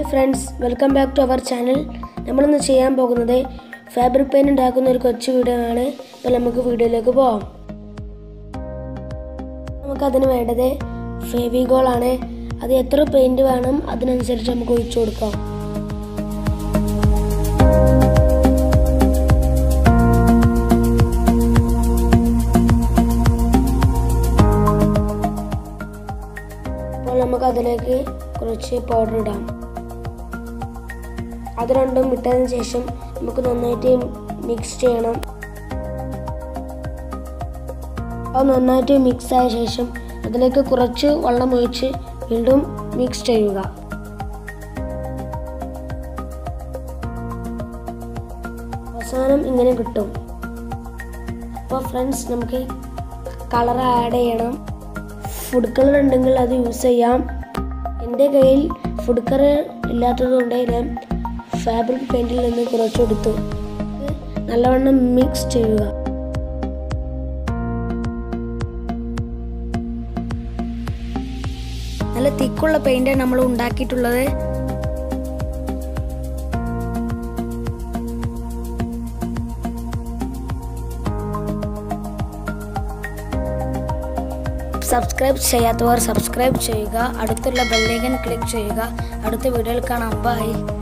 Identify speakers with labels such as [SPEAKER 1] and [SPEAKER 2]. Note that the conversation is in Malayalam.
[SPEAKER 1] friends welcome back to our channel നമ്മളിന്ന് ചെയ്യാൻ പോകുന്നത് ഫാബ്രിക് പെയിൻ ഉണ്ടാക്കുന്ന ഒരു കൊച്ചു വീഡിയോ ആണ് അപ്പോൾ നമുക്ക് വീഡിയോയിലേക്ക് പോവാം നമുക്കതിന് വേണ്ടത് ഫെവിഗോൾ ആണ് അത് എത്ര പെയിൻറ് വേണം അതിനനുസരിച്ച് നമുക്ക് ഒഴിച്ചു കൊടുക്കാം അപ്പോൾ നമുക്ക് അതിലേക്ക് കുറച്ച് പൗഡർ ഇടാം അത് രണ്ടും ഇട്ടതിന് ശേഷം നമുക്ക് നന്നായിട്ട് മിക്സ് ചെയ്യണം അത് നന്നായിട്ട് മിക്സ് ആയ ശേഷം അതിലേക്ക് കുറച്ച് വെള്ളം ഒഴിച്ച് വീണ്ടും മിക്സ് ചെയ്യുക അവസാനം ഇങ്ങനെ കിട്ടും അപ്പോൾ ഫ്രണ്ട്സ് നമുക്ക് കളർ ആഡ് ചെയ്യണം ഫുഡ് കളർ ഉണ്ടെങ്കിൽ അത് യൂസ് ചെയ്യാം എൻ്റെ കയ്യിൽ ഫുഡ് കളർ ഇല്ലാത്തതുകൊണ്ട് ഞാൻ ഫാബ്രിക് പെയിൻറ്റിൽ നിന്ന് കുറച്ചെടുത്തു ഇത് നല്ലവണ്ണം മിക്സ് ചെയ്യുക നല്ല തിക്കുള്ള പെയിൻ്റാണ് നമ്മൾ ഉണ്ടാക്കിയിട്ടുള്ളത് സബ്സ്ക്രൈബ് ചെയ്യാത്തവർ സബ്സ്ക്രൈബ് ചെയ്യുക അടുത്തുള്ള ബെല്ലൈക്കൻ ക്ലിക്ക് ചെയ്യുക അടുത്ത വീഡിയോയിൽ കാണാം ബൈ